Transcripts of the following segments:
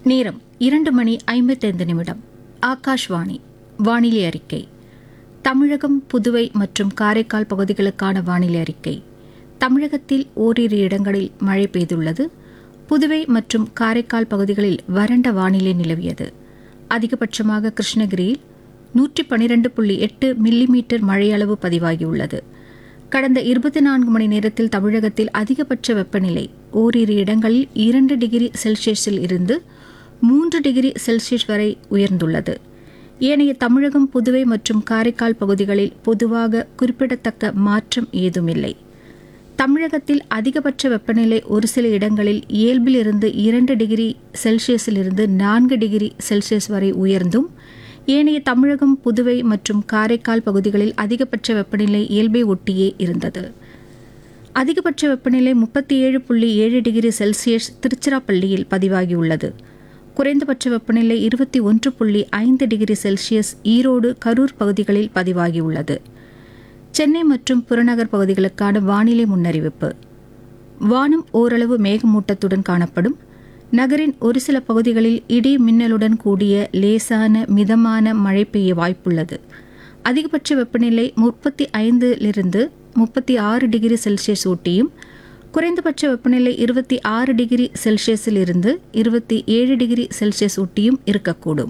நேரம் இரண்டு மணி ஐம்பத்தைந்து நிமிடம் ஆகாஷ்வாணி வானிலை அறிக்கை தமிழகம் புதுவை மற்றும் காரைக்கால் பகுதிகளுக்கான வானிலை அறிக்கை தமிழகத்தில் ஓரிரு இடங்களில் மழை பெய்துள்ளது புதுவை மற்றும் காரைக்கால் பகுதிகளில் வறண்ட வானிலை நிலவியது அதிகபட்சமாக கிருஷ்ணகிரியில் நூற்றி பனிரெண்டு புள்ளி எட்டு மில்லிமீட்டர் மழையளவு பதிவாகியுள்ளது கடந்த இருபத்தி நான்கு மணி நேரத்தில் தமிழகத்தில் அதிகபட்ச வெப்பநிலை ஓரிரு இடங்களில் இரண்டு டிகிரி செல்சியஸில் இருந்து மூன்று டிகிரி செல்சியஸ் வரை உயர்ந்துள்ளது ஏனைய தமிழகம் புதுவை மற்றும் காரைக்கால் பகுதிகளில் பொதுவாக குறிப்பிடத்தக்க மாற்றம் ஏதுமில்லை தமிழகத்தில் அதிகபட்ச வெப்பநிலை ஒரு சில இடங்களில் இயல்பிலிருந்து இரண்டு டிகிரி செல்சியஸிலிருந்து நான்கு டிகிரி செல்சியஸ் வரை உயர்ந்தும் ஏனைய தமிழகம் புதுவை மற்றும் காரைக்கால் பகுதிகளில் அதிகபட்ச வெப்பநிலை இயல்பை ஒட்டியே இருந்தது அதிகபட்ச வெப்பநிலை முப்பத்தி ஏழு புள்ளி ஏழு டிகிரி செல்சியஸ் திருச்சிராப்பள்ளியில் பதிவாகியுள்ளது குறைந்தபட்ச வெப்பநிலை இருபத்தி ஒன்று புள்ளி ஐந்து டிகிரி செல்சியஸ் ஈரோடு கரூர் பகுதிகளில் பதிவாகியுள்ளது சென்னை மற்றும் புறநகர் பகுதிகளுக்கான வானிலை முன்னறிவிப்பு வானம் ஓரளவு மேகமூட்டத்துடன் காணப்படும் நகரின் ஒரு சில பகுதிகளில் இடி மின்னலுடன் கூடிய லேசான மிதமான மழை பெய்ய வாய்ப்புள்ளது அதிகபட்ச வெப்பநிலை முப்பத்தி ஐந்திலிருந்து முப்பத்தி ஆறு டிகிரி செல்சியஸ் ஊட்டியும் குறைந்தபட்ச வெப்பநிலை இருபத்தி ஆறு டிகிரி செல்சியஸில் இருந்து இருபத்தி ஏழு டிகிரி செல்சியஸ் ஊட்டியும் இருக்கக்கூடும்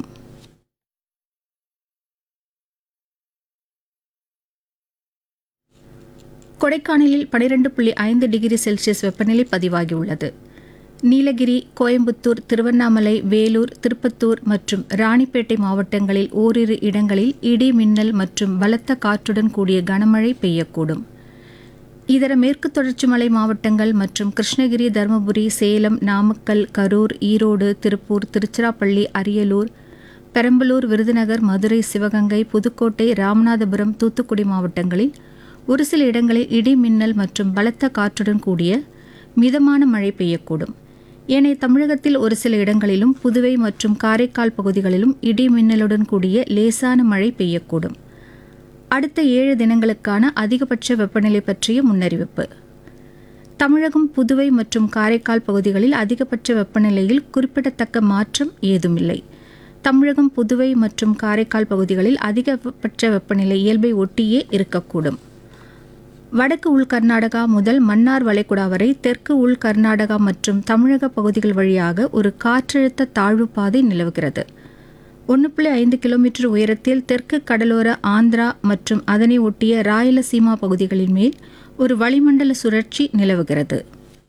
கொடைக்கானலில் பனிரெண்டு புள்ளி ஐந்து டிகிரி செல்சியஸ் வெப்பநிலை பதிவாகியுள்ளது நீலகிரி கோயம்புத்தூர் திருவண்ணாமலை வேலூர் திருப்பத்தூர் மற்றும் ராணிப்பேட்டை மாவட்டங்களில் ஓரிரு இடங்களில் இடி மின்னல் மற்றும் பலத்த காற்றுடன் கூடிய கனமழை பெய்யக்கூடும் இதர மேற்கு தொடர்ச்சி மலை மாவட்டங்கள் மற்றும் கிருஷ்ணகிரி தருமபுரி சேலம் நாமக்கல் கரூர் ஈரோடு திருப்பூர் திருச்சிராப்பள்ளி அரியலூர் பெரம்பலூர் விருதுநகர் மதுரை சிவகங்கை புதுக்கோட்டை ராமநாதபுரம் தூத்துக்குடி மாவட்டங்களில் ஒரு சில இடங்களில் இடி மின்னல் மற்றும் பலத்த காற்றுடன் கூடிய மிதமான மழை பெய்யக்கூடும் ஏனைய தமிழகத்தில் ஒரு சில இடங்களிலும் புதுவை மற்றும் காரைக்கால் பகுதிகளிலும் இடி மின்னலுடன் கூடிய லேசான மழை பெய்யக்கூடும் அடுத்த ஏழு தினங்களுக்கான அதிகபட்ச வெப்பநிலை பற்றிய முன்னறிவிப்பு தமிழகம் புதுவை மற்றும் காரைக்கால் பகுதிகளில் அதிகபட்ச வெப்பநிலையில் குறிப்பிடத்தக்க மாற்றம் ஏதுமில்லை தமிழகம் புதுவை மற்றும் காரைக்கால் பகுதிகளில் அதிகபட்ச வெப்பநிலை இயல்பை ஒட்டியே இருக்கக்கூடும் வடக்கு உள் கர்நாடகா முதல் மன்னார் வளைகுடா வரை தெற்கு உள் கர்நாடகா மற்றும் தமிழக பகுதிகள் வழியாக ஒரு காற்றழுத்த தாழ்வு பாதை நிலவுகிறது ஒன்று புள்ளி ஐந்து கிலோமீட்டர் உயரத்தில் தெற்கு கடலோர ஆந்திரா மற்றும் அதனை ஒட்டிய ராயலசீமா பகுதிகளின் மேல் ஒரு வளிமண்டல சுழற்சி நிலவுகிறது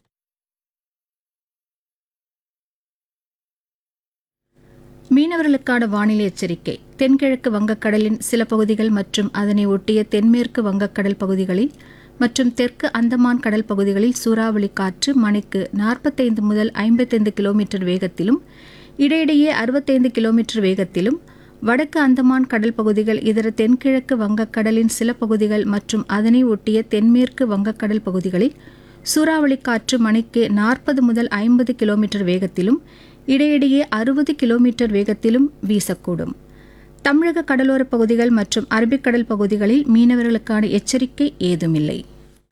மீனவர்களுக்கான வானிலை எச்சரிக்கை தென்கிழக்கு வங்கக்கடலின் சில பகுதிகள் மற்றும் அதனை ஒட்டிய தென்மேற்கு வங்கக்கடல் பகுதிகளில் மற்றும் தெற்கு அந்தமான் கடல் பகுதிகளில் சூறாவளி காற்று மணிக்கு நாற்பத்தைந்து முதல் ஐம்பத்தைந்து கிலோமீட்டர் வேகத்திலும் இடையிடையே அறுபத்தைந்து கிலோமீட்டர் வேகத்திலும் வடக்கு அந்தமான் கடல் பகுதிகள் இதர தென்கிழக்கு வங்கக்கடலின் சில பகுதிகள் மற்றும் அதனை ஒட்டிய தென்மேற்கு வங்கக்கடல் பகுதிகளில் சூறாவளி காற்று மணிக்கு நாற்பது முதல் ஐம்பது கிலோமீட்டர் வேகத்திலும் இடையிடையே அறுபது கிலோமீட்டர் வேகத்திலும் வீசக்கூடும் தமிழக கடலோரப் பகுதிகள் மற்றும் அரபிக்கடல் பகுதிகளில் மீனவர்களுக்கான எச்சரிக்கை ஏதுமில்லை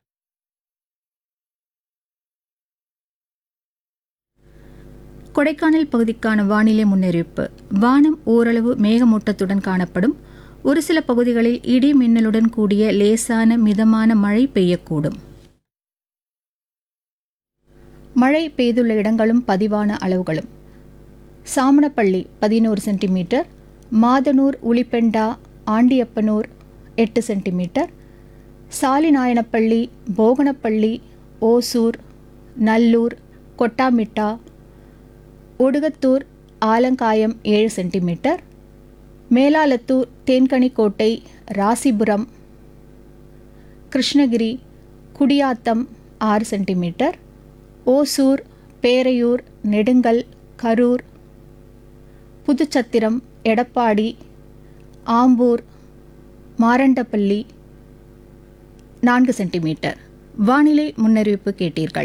கொடைக்கானல் பகுதிக்கான வானிலை முன்னறிவிப்பு வானம் ஓரளவு மேகமூட்டத்துடன் காணப்படும் ஒரு சில பகுதிகளில் இடி மின்னலுடன் கூடிய லேசான மிதமான மழை பெய்யக்கூடும் மழை பெய்துள்ள இடங்களும் பதிவான அளவுகளும் சாமணப்பள்ளி பதினோரு சென்டிமீட்டர் மாதனூர் உளிப்பெண்டா ஆண்டியப்பனூர் எட்டு சென்டிமீட்டர் சாலிநாயனப்பள்ளி போகனப்பள்ளி ஓசூர் நல்லூர் கொட்டாமிட்டா ஒடுகத்தூர் ஆலங்காயம் ஏழு சென்டிமீட்டர் மேலாலத்தூர் தேன்கனிக்கோட்டை ராசிபுரம் கிருஷ்ணகிரி குடியாத்தம் ஆறு சென்டிமீட்டர் ஓசூர் பேரையூர் நெடுங்கல் கரூர் புதுச்சத்திரம் எடப்பாடி ஆம்பூர் மாரண்டப்பள்ளி நான்கு சென்டிமீட்டர் வானிலை முன்னறிவிப்பு கேட்டீர்கள்